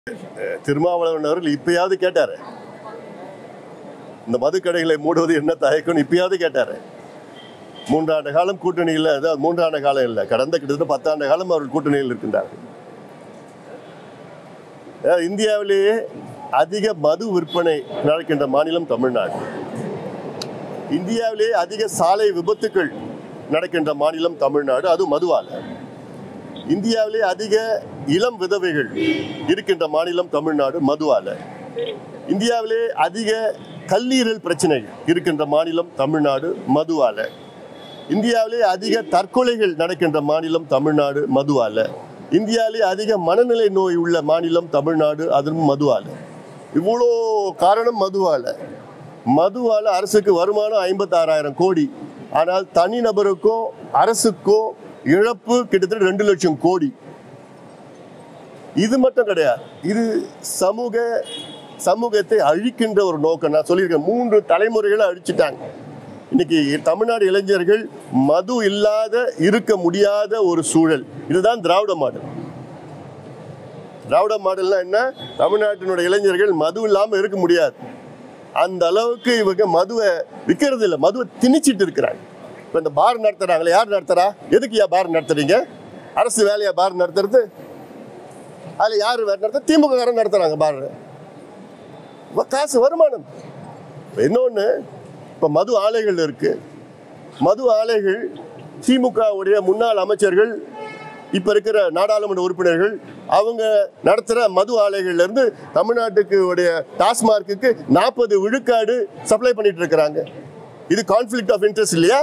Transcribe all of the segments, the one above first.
திருமாவளவன் அவர்கள் இப்பயாவது கேட்டாரு இந்த மதுக்கடைகளை மூடுவது என்ன தயக்கம்னு இப்பயாவது கேட்டாரு மூன்றாண்டு காலம் கூட்டணியில் அதாவது மூன்றாண்டு காலம் இல்லை கடந்த கிட்டத்தட்ட பத்தாண்டு காலம் அவர்கள் கூட்டணியில் இருக்கின்றார்கள் அதாவது இந்தியாவிலேயே அதிக மது விற்பனை நடக்கின்ற மாநிலம் தமிழ்நாடு இந்தியாவிலேயே அதிக சாலை விபத்துக்கள் நடக்கின்ற மாநிலம் தமிழ்நாடு அது மதுவால இந்தியாவிலே அதிக இளம் விதவைகள் இருக்கின்ற மாநிலம் தமிழ்நாடு மதுவால இந்தியாவிலே அதிக கல்லீரல் பிரச்சனை இருக்கின்ற மாநிலம் தமிழ்நாடு மதுவால இந்தியாவிலே அதிக தற்கொலைகள் நடக்கின்ற மாநிலம் தமிழ்நாடு மதுவால இந்தியாவிலே அதிக மனநிலை நோய் உள்ள மாநிலம் தமிழ்நாடு அதுவும் மதுவால இவ்வளோ காரணம் மதுவால மதுவால அரசுக்கு வருமானம் ஐம்பத்தாறாயிரம் கோடி ஆனால் தனிநபருக்கும் அரசுக்கும் இழப்பு கிட்டத்தட்ட ரெண்டு லட்சம் கோடி இது மட்டும் கிடையாது இது சமூக சமூகத்தை அழிக்கின்ற ஒரு நோக்கம் நான் சொல்லியிருக்கேன் மூன்று தலைமுறைகளை அழிச்சிட்டாங்க இன்னைக்கு தமிழ்நாடு இளைஞர்கள் மது இல்லாத இருக்க முடியாத ஒரு சூழல் இதுதான் திராவிட மாடல் திராவிட மாடல்னா என்ன தமிழ்நாட்டினுடைய இளைஞர்கள் மது இல்லாமல் இருக்க முடியாது அந்த அளவுக்கு இவங்க மதுவை விற்கிறது இல்லை மதுவை திணிச்சிட்டு இருக்கிறாங்க இப்போ இந்த பார் நடத்துறாங்களே யார் நடத்துறா எதுக்கு யா பார் நடத்துறீங்க அரசு வேலையா பார் நடத்துறது அதில் யார் நடத்த திமுக காரன் நடத்துறாங்க பார் காசு வருமானம் இப்ப இன்னொன்னு இப்போ மது ஆலைகள் இருக்கு மது ஆலைகள் திமுகவுடைய முன்னாள் அமைச்சர்கள் இப்போ இருக்கிற நாடாளுமன்ற உறுப்பினர்கள் அவங்க நடத்துகிற மது ஆலைகள்ல இருந்து தமிழ்நாட்டுக்கு உடைய டாஸ்மார்க்குக்கு நாற்பது விழுக்காடு சப்ளை பண்ணிட்டு இருக்கிறாங்க இது கான்ஃப்ளிக்ட் ஆஃப் இன்ட்ரெஸ்ட் இல்லையா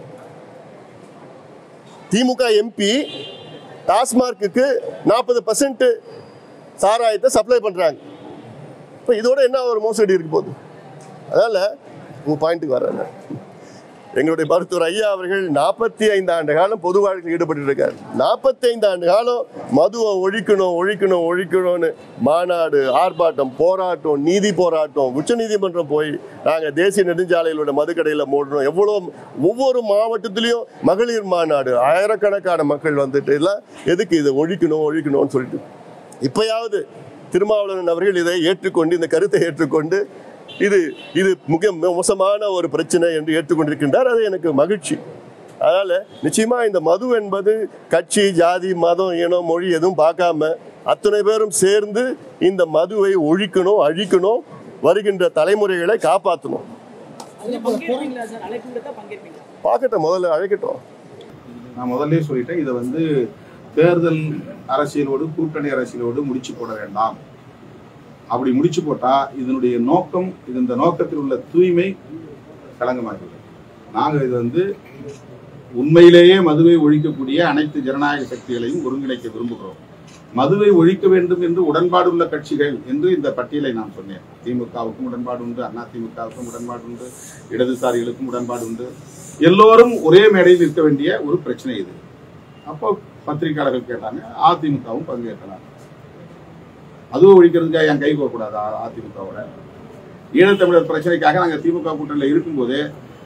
திமுக எம்பி டாஸ்மார்க்குக்கு நாற்பது பர்சன்ட் சாராயத்தை சப்ளை பண்ணுறாங்க இப்போ இதோட என்ன ஒரு மோசடி இருக்க போகுது அதனால் உங்கள் பாயிண்ட்டுக்கு வரேன் நான். எங்களுடைய மருத்துவர் ஐயா அவர்கள் நாற்பத்தி ஐந்து ஆண்டு காலம் பொது வாழ்க்கையில் ஈடுபட்டு இருக்காரு நாற்பத்தி ஐந்து ஆண்டு காலம் மதுவை ஒழிக்கணும் ஒழிக்கணும் ஒழிக்கணும்னு மாநாடு ஆர்ப்பாட்டம் போராட்டம் நீதி போராட்டம் உச்சநீதிமன்றம் போய் நாங்கள் தேசிய நெடுஞ்சாலையிலோட மதுக்கடையில் மூடணும் எவ்வளோ ஒவ்வொரு மாவட்டத்திலையும் மகளிர் மாநாடு ஆயிரக்கணக்கான மக்கள் வந்துட்டு எல்லாம் எதுக்கு இதை ஒழிக்கணும் ஒழிக்கணும்னு சொல்லிட்டு இப்பயாவது திருமாவளவன் அவர்கள் இதை ஏற்றுக்கொண்டு இந்த கருத்தை ஏற்றுக்கொண்டு இது இது மிக மோசமான ஒரு பிரச்சனை என்று ஏற்றுக்கொண்டிருக்கின்றார் அது எனக்கு மகிழ்ச்சி அதனால நிச்சயமா இந்த மது என்பது கட்சி ஜாதி மதம் இனம் மொழி எதுவும் பார்க்காம அத்தனை பேரும் சேர்ந்து இந்த மதுவை ஒழிக்கணும் அழிக்கணும் வருகின்ற தலைமுறைகளை காப்பாற்றணும் அதுல பங்கேற்பீங்களா சார் அழைப்பு விடுத்தா பங்கேற்பீங்களா பார்க்கட்டும் முதல்ல அழைக்கட்டும் நான் முதல்ல சொல்லிட்டேன் இதை வந்து தேர்தல் அரசியலோடு கூட்டணி அரசியலோடு முடிச்சு போட வேண்டாம் அப்படி முடிச்சு போட்டா இதனுடைய நோக்கம் இது இந்த நோக்கத்தில் உள்ள தூய்மை களங்கமாகிறது நாங்கள் இது வந்து உண்மையிலேயே மதுவை ஒழிக்கக்கூடிய அனைத்து ஜனநாயக சக்திகளையும் ஒருங்கிணைக்க விரும்புகிறோம் மதுவை ஒழிக்க வேண்டும் என்று உடன்பாடுள்ள கட்சிகள் என்று இந்த பட்டியலை நான் சொன்னேன் திமுகவுக்கும் உடன்பாடு உண்டு அண்ணா திமுகவுக்கும் உடன்பாடு உண்டு இடதுசாரிகளுக்கும் உடன்பாடு உண்டு எல்லோரும் ஒரே மேடையில் இருக்க வேண்டிய ஒரு பிரச்சனை இது அப்போ பத்திரிகையாளர்கள் கேட்டாங்க அதிமுகவும் பங்கேற்கலாம் அதுவும் ஒழிக்கிறதுக்காக என் கை போகக்கூடாது அதிமுகவோட ஈழத்தமிழர் பிரச்சனைக்காக நாங்கள் திமுக கூட்டணியில் இருக்கும்போதே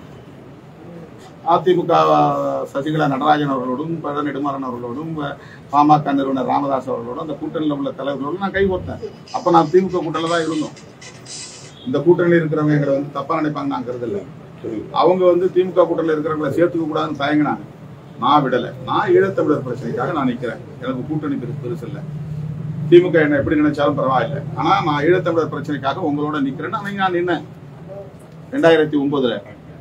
அதிமுக சசிகலா நடராஜன் அவர்களோடும் பழ நெடுமாறன் அவர்களோடும் பாமக நிறுவனர் ராமதாஸ் அவர்களோடும் அந்த கூட்டணியில் உள்ள தலைவர்களோடும் நான் கை கோர்த்தேன் அப்போ நான் திமுக கூட்டணியில் தான் இருந்தோம் இந்த கூட்டணியில் இருக்கிறவங்க எங்களை வந்து தப்பா நினைப்பாங்க நான் கருதல அவங்க வந்து திமுக கூட்டணியில் இருக்கிறவங்களை சேர்த்துக்க கூடாதுன்னு தயங்கினாங்க நான் விடலை நான் ஈழத்தமிழர் பிரச்சனைக்காக நான் நிற்கிறேன் எனக்கு கூட்டணி பெருசு பெருசு இல்லை திமுக என்ன எப்படி நினைச்சாலும் பரவாயில்லை ஆனா நான் ஈழத்தமிழர் பிரச்சனைக்காக உங்களோட நிக்கிறேன்னு அன்னைக்கு நான் நின்னேன் ரெண்டாயிரத்தி ஒன்பதுல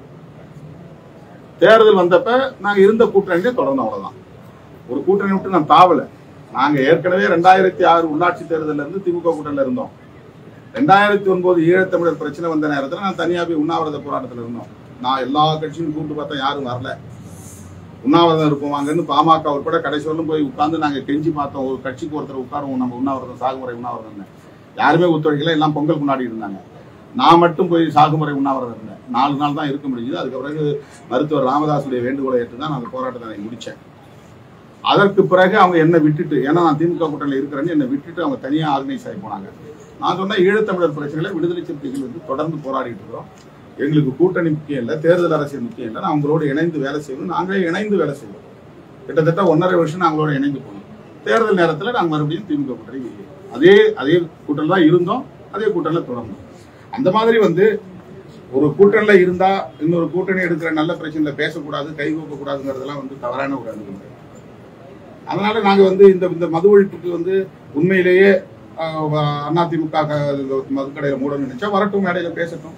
தேர்தல் வந்தப்ப நாங்க இருந்த கூட்டணியிலே தொடர்ந்து அவ்வளவுதான் ஒரு கூட்டணி விட்டு நான் தாவல நாங்க ஏற்கனவே ரெண்டாயிரத்தி ஆறு உள்ளாட்சி தேர்தல்ல இருந்து திமுக கூட்டணியில இருந்தோம் ரெண்டாயிரத்தி ஒன்பது ஈழத்தமிழர் பிரச்சனை வந்த நேரத்துல நான் தனியா போய் உண்ணாவிரத போராட்டத்துல இருந்தோம் நான் எல்லா கட்சியும் கூப்பிட்டு பார்த்தா யாரும் வரல உண்ணாவிரதம் இருப்போம் அங்கிருந்து பாமக உட்பட கடைசி வரலும் போய் உட்கார்ந்து நாங்க கெஞ்சி பார்த்தோம் ஒரு கட்சிக்கு ஒருத்தர் உட்காருவோம் நம்ம உண்ணாவிரதம் சாகுமுறை உண்ணாவிரதம் யாருமே ஒத்துழைக்கல எல்லாம் பொங்கல் கொண்டாடி இருந்தாங்க நான் மட்டும் போய் சாகுமுறை உண்ணாவிரதம் இருந்தேன் நாலு நாள் தான் இருக்க முடியுது அதுக்கு பிறகு மருத்துவர் ராமதாசுடைய வேண்டுகோளை ஏற்று தான் நான் அந்த போராட்டத்தை நான் முடிச்சேன் அதற்கு பிறகு அவங்க என்னை விட்டுட்டு ஏன்னா நான் திமுக கூட்டணியில் இருக்கிறேன்னு என்னை விட்டுட்டு அவங்க தனியாக ஆர்கனைஸ் ஆகி போனாங்க நான் சொன்ன ஈழத்தமிழர் பிரச்சனைகளை விடுதலை சிறுத்தைகள் வந்து தொடர்ந்து போராடிட்டு இருக்கிறோம் எங்களுக்கு கூட்டணி முக்கியம் இல்லை தேர்தல் அரசியல் முக்கியம் இல்லை நான் அவங்களோட இணைந்து வேலை செய்யணும் நாங்களே இணைந்து வேலை செய்வோம் கிட்டத்தட்ட ஒன்றரை வருஷம் நாங்களோட இணைந்து போனோம் தேர்தல் நேரத்தில் நாங்கள் மறுபடியும் திமுக கூட்டணி அதே அதே கூட்டணியில் தான் இருந்தோம் அதே கூட்டணியில் தொடர்ந்தோம் அந்த மாதிரி வந்து ஒரு கூட்டணியில இருந்தா இன்னொரு கூட்டணி எடுக்கிற நல்ல பிரச்சனையில பேசக்கூடாது கை கூடாதுங்கிறதெல்லாம் வந்து தவறான ஒரு அணுகுமுறை அதனால நாங்க வந்து இந்த இந்த மது ஒழிப்புக்கு வந்து உண்மையிலேயே ஆஹ், வ- அதிமுக க- மதுக்கடையில மூடணும்னு நினைச்சா வரட்டும் மேடையில பேசட்டும்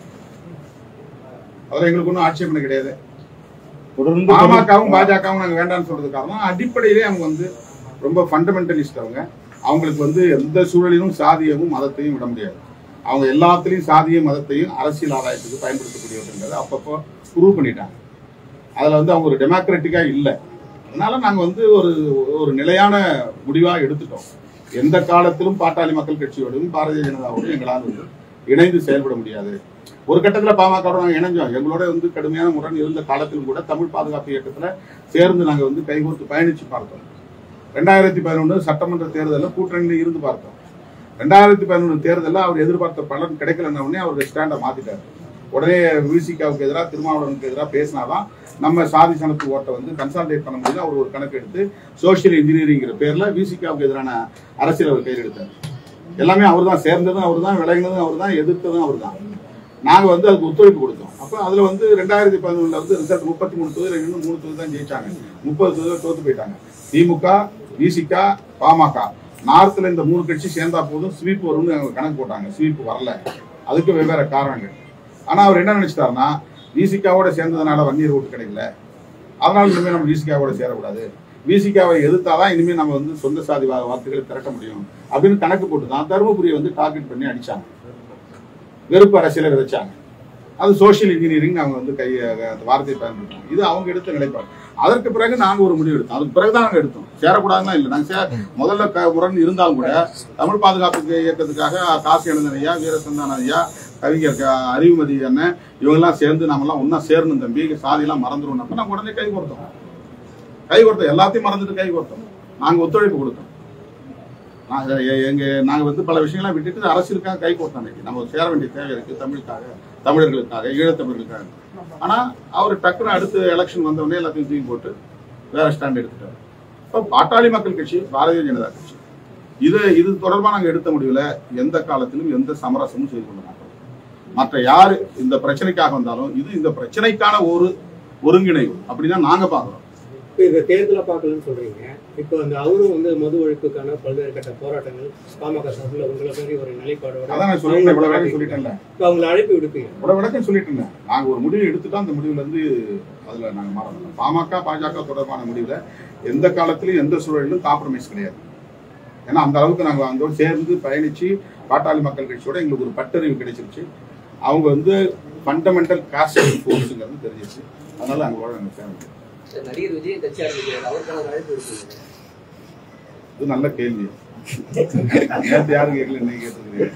அதுல எங்களுக்கு ஒன்றும் ஆட்சேபனை கிடையாது தொடர்ந்து பாமகவும் பாஜகவும் நாங்க வேண்டாம்னு சொல்றது காரணம் அடிப்படையிலே அவங்க வந்து ரொம்ப ஃபண்டமெண்டலிஸ்ட் அவங்க அவங்களுக்கு வந்து எந்த சூழலிலும் சாதியமும் மதத்தையும் விட முடியாது அவங்க எல்லாத்துலயும் சாதிய மதத்தையும் அரசியல் ஆதாயத்துக்கு பயன்படுத்தக்கூடியவர்கள் அப்பப்போ ப்ரூவ் பண்ணிட்டாங்க அதுல வந்து அவங்க ஒரு டெமோக்ராட்டிக்கா இல்லை அதனால நாங்க வந்து ஒரு ஒரு நிலையான முடிவா எடுத்துட்டோம் எந்த காலத்திலும் பாட்டாளி மக்கள் கட்சியோடும் பாரதிய ஜனதாவோடும் எங்களால் வந்து இணைந்து செயல்பட முடியாது ஒரு கட்டத்துல பாமக நாங்க இணைஞ்சோம் எங்களோட வந்து கடுமையான முரண் இருந்த காலத்திலும் கூட தமிழ் பாதுகாப்பு இயக்கத்துல சேர்ந்து நாங்க வந்து கைகோர்த்து பயணிச்சு பார்த்தோம் ரெண்டாயிரத்தி பதினொன்று சட்டமன்ற தேர்தலில் கூட்டணியில் இருந்து பார்த்தோம் ரெண்டாயிரத்தி பதினொன்று தேர்தலில் அவர் எதிர்பார்த்த பலன் கிடைக்கலன்ன உடனே அவருடைய ஸ்டாண்டை மாத்திட்டாரு உடனே விசிகாவுக்கு எதிராக திருமாவளவனுக்கு எதிராக பேசினாதான் நம்ம சாதி சனத்து ஓட்டை வந்து கன்சால்டேட் பண்ண முடியும் அவர் ஒரு கணக்கு எடுத்து சோஷியல் இன்ஜினியரிங்கிற பேர்ல விசிகாவுக்கு எதிரான அரசியல் அவர் கையில் எடுத்தார் எல்லாமே அவர் தான் சேர்ந்ததும் அவர் தான் விலகினதும் அவர் தான் எதிர்த்ததும் அவர் தான் நாங்க வந்து அதுக்கு ஒத்துழைப்பு கொடுத்தோம் அப்போ அதுல வந்து ரெண்டாயிரத்தி பதினொன்றுல வந்து ரிசல்ட் முப்பத்தி மூணு தொகுதியில் இன்னும் மூணு தொகுதி தான் ஜெயிச்சாங்க முப்பது தொகுதியில் தோத்து போயிட்டாங்க திமுக விசிகா பாமக நார்த்ல இந்த மூணு கட்சி சேர்ந்தா போதும் ஸ்வீப் வரும்னு அவங்க கணக்கு போட்டாங்க ஸ்வீப் வரல அதுக்கு வெவ்வேறு காரணங்கள் ஆனா அவர் என்ன நினைச்சிட்டாருன்னா விசிகாவோட சேர்ந்ததுனால வன்னியர் ஓட்டு கிடைக்கல அதனால இனிமேல் நம்ம விசிகாவோட சேரக்கூடாது விசிகாவை எதிர்த்தாதான் இனிமேல் நம்ம வந்து சொந்த சாதி வா- வாக்குகளை திரட்ட முடியும் அப்படின்னு கணக்கு போட்டு தான் தருமபுரியை வந்து டார்கெட் பண்ணி அடிச்சாங்க வெறுப்பு அரசியலை விதைச்சாங்க அது சோஷியல் இன்ஜினியரிங் அவங்க வந்து கை அந்த வார்த்தையை பயன்படுத்தாங்க இது அவங்க எடுத்த நிலைப்பாடு அதற்கு பிறகு நாங்க ஒரு முடிவு எடுத்தோம் அதுக்கு பிறகு தான் நாங்க எடுத்தோம் சேரக்கூடாதுன்னா இல்லை நாங்க சே முதல்ல க- முரண் இருந்தாலும் கூட தமிழ் பாதுகாப்பு இயக்கத்துக்காக காசி எழுந்தன் ஐயா வீரசந்தான ஐயா கவிஞர் க- அறிவுமதி அண்ணன் இவங்கெல்லாம் சேர்ந்து நாமெல்லாம் ஒண்ணா சேரணும் தம்பி சாதியெல்லாம் மறந்துடும் நம்ம நாங்க உடனே கை கொடுத்தோம் கை கொடுத்தோம் எல்லாத்தையும் மறந்துட்டு கை கொடுத்தோம் நாங்க ஒத்துழைப்பு கொடுத்தோம் நாங்க எ- எங்க நாங்க வந்து பல விஷயங்களை விட்டுட்டு அரசியலுக்காக கை கோர்த்தோம் அன்னைக்கு நம்ம சேர வேண்டிய தேவை இருக்கு தமிழுக்காக தமிழர்களுக்காக ஈழத்தமிழர்களுக்காக ஆனா அவர் டக்குனு அடுத்து எலெக்ஷன் வந்த உடனே எல்லாத்தையும் தூக்கி போட்டு வேற ஸ்டாண்ட் எடுத்துட்டாரு இப்போ பாட்டாளி மக்கள் கட்சி பாரதிய ஜனதா கட்சி இது இது தொடர்பா நாங்க எடுத்த முடிவுல எந்த காலத்திலும் எந்த சமரசமும் செய்து கொள்ள மாட்டோம் மற்ற யாரு இந்த பிரச்சனைக்காக வந்தாலும் இது இந்த பிரச்சனைக்கான ஒரு ஒருங்கிணைவு அப்படிதான் நாங்க பாக்குறோம் இப்போ இந்த தேர்தலை பார்க்கலன்னு சொல்றீங்க இப்போ அந்த அவரும் வந்து மது ஒழிப்புக்கான பல்வேறு கட்ட போராட்டங்கள் பாமக சார்பில் உங்களை மாதிரி ஒரு நிலைப்பாடோட அதான் நான் சொல்லிட்டேன் இவ்வளவு வேலையும் சொல்லிட்டேன்ல இப்போ அவங்களை அழைப்பு விடுப்பீங்க இவ்வளவு விளக்கம் சொல்லிட்டு இருந்தேன் நாங்க ஒரு முடிவு எடுத்துட்டோம் அந்த முடிவுல இருந்து அதுல நாங்க மாறணும் பாமக பாஜக தொடர்பான முடிவுல எந்த காலத்திலும் எந்த சூழலிலும் காம்ப்ரமைஸ் கிடையாது ஏன்னா அந்த அளவுக்கு நாங்க அந்த சேர்ந்து பயணிச்சு பாட்டாளி மக்கள் கட்சியோட எங்களுக்கு ஒரு பட்டறிவு கிடைச்சிருச்சு அவங்க வந்து ஃபண்டமெண்டல் காஸ்ட் ஃபோர்ஸுங்கிறது தெரிஞ்சிருச்சு அதனால அவங்களோட நாங்க சேர்ந்து நடிகர் விஜய் கட்சி ஆரம்பிக்கிறார் அவருக்கான ஒரு அழைப்பு இருக்கு இது நல்ல கேள்வி நேற்று யாரும் கேட்கல இன்னைக்கு கேட்டுக்கிறீங்க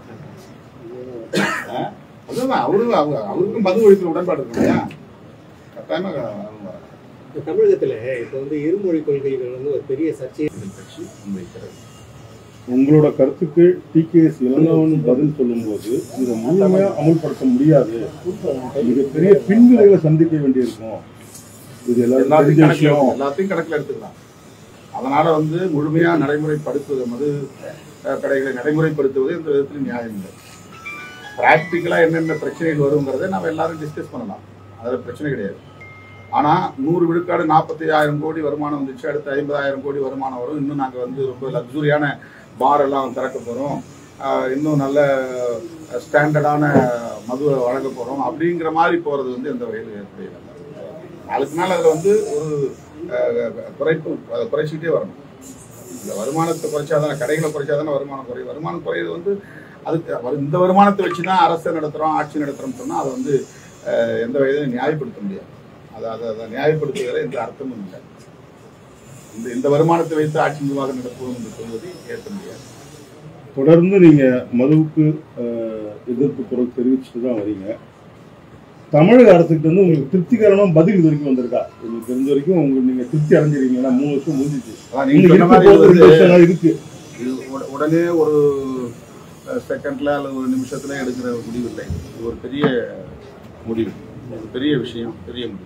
ஆ? அதுதான் அவரு அவ- அவருக்கும் மது ஒழிப்பில் உடன்பாடு இருக்கு இல்லையா கட்டாயமா அவங்க இப்போ தமிழகத்துல இப்போ வந்து இருமொழி கொள்கைகள் வந்து ஒரு பெரிய சர்ச்சை அரசியல் கட்சி முன்வைக்கிறது உங்களோட கருத்துக்கு டிகேஎஸ் இளங்கவன் பதில் சொல்லும்போது இதை முழுமையா அமல்படுத்த முடியாது மிகப்பெரிய பின்விளைவை சந்திக்க வேண்டியிருக்கும் இது எல்லாரும் எல்லாத்தையும் தெரிஞ்ச கணக்குல விஷயம் எல்லாத்தையும் கணக்கில் எடுத்துக்கலாம் அதனால வந்து முழுமையா நடைமுறைப்படுத்துவது மது அஹ், கடைகளை நடைமுறைப்படுத்துவது இந்த விதத்தில் நியாயம் இல்லை பிராக்டிக்கலா என்னென்ன பிரச்சனைகள் வருங்கிறதை நம்ம எல்லாரும் டிஸ்கஸ் பண்ணலாம் அதுல பிரச்சனை கிடையாது ஆனா நூறு விழுக்காடு நாற்பத்தி ஆயிரம் கோடி வருமானம் வந்துச்சு அடுத்து ஐம்பதாயிரம் கோடி வருமானம் வரும் இன்னும் நாங்க வந்து ரொம்ப லக்ஸுரியான பார் எல்லாம் திறக்க போறோம் ஆஹ் இன்னும் நல்ல ஸ்டாண்டர்டான மதுவை வழங்க போறோம் அப்படிங்கிற மாதிரி போறது வந்து எந்த வகையில் ஏற்படையில அதுக்கு மேல அதுல வந்து ஒரு ஆஹ், குறைப்பு அதை குறைச்சிக்கிட்டே வரணும் இந்த வருமானத்தை குறைச்சாதானே கடைகளை குறைச்சாதானே வருமானம் குறையும் வருமானம் குறையிறது வந்து அதுக்கு வரு- இந்த வருமானத்தை வச்சு தான் அரசை நடத்துறோம் ஆட்சி நடத்துறோம்னு சொன்னா அதை வந்து ஆஹ், எந்த வகையிலும் நியாயப்படுத்த முடியாது அதை அதை அதை நியாயப்படுத்துவதில் எந்த அர்த்தமும் இல்லை இந்த இந்த வருமானத்தை வைத்து ஆட்சி நிர்வாகம் நடத்துவோம் என்று சொல்வதை ஏற்க முடியாது தொடர்ந்து நீங்க மதுவுக்கு அஹ், எதிர்ப்பு குரல் தெரிவிச்சுட்டு தான் வரீங்க தமிழக அரசுக்கு வந்து உங்களுக்கு திருப்திகரமா பதில் இது வரைக்கும் வந்திருக்கா உங்களுக்கு தெரிஞ்ச வரைக்கும் உங்களுக்கு நீங்க திருப்தி அடைஞ்சிருக்கீங்கன்னா மூணு வருஷம் முடிஞ்சிச்சு அதான் நீங்க இன்னும் சொன்ன இருக்க மாதிரி போது இது ரெண்டு வந்து வருஷம் தான் இருக்கு இது உட- உடனே ஒரு செகண்ட்ல அல்லது ஒரு நிமிஷத்துல எடுக்கிற ஒரு முடிவு இல்லை இது ஒரு பெரிய முடிவு ஒரு பெரிய விஷயம் பெரிய முடிவு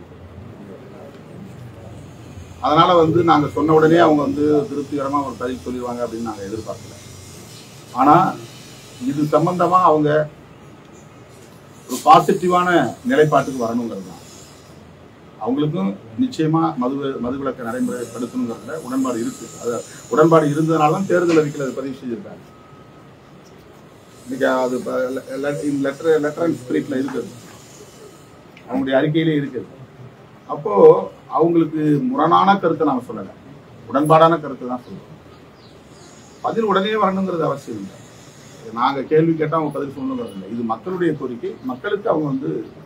அதனால வந்து நாங்க சொன்ன உடனே அவங்க வந்து திருப்திகரமா ஒரு பதில் சொல்லிடுவாங்க அப்படின்னு நாங்க எதிர்பார்க்கல ஆனா இது சம்பந்தமா அவங்க ஒரு பாசிட்டிவான நிலைப்பாட்டுக்கு வரணுங்கிறது தான் அவங்களுக்கும் நிச்சயமா மது மதுவிலக்கை நடைமுறைப்படுத்தணுங்கிறதுல உடன்பாடு இருக்கு அது உடன்பாடு இருந்ததுனால தான் தேர்தல் அறிக்கையில் அது பதிவு செஞ்சிருக்காங்க இன்னைக்கு அது லெட்டர் லெட்டர் அண்ட் ஸ்பிரிட்ல இருக்குது அவங்களுடைய அறிக்கையிலே இருக்குது அப்போ அவங்களுக்கு முரணான கருத்தை நாம சொல்லலை உடன்பாடான கருத்தை தான் சொல்றோம் பதில் உடனே வரணுங்கிறது அவசியம் இல்லை நாங்க கேள்வி கேட்டா அவங்க பதில் சொல்லணுங்கிறது இல்லை இது மக்களுடைய கோரிக்கை மக்களுக்கு அவங்க வந்து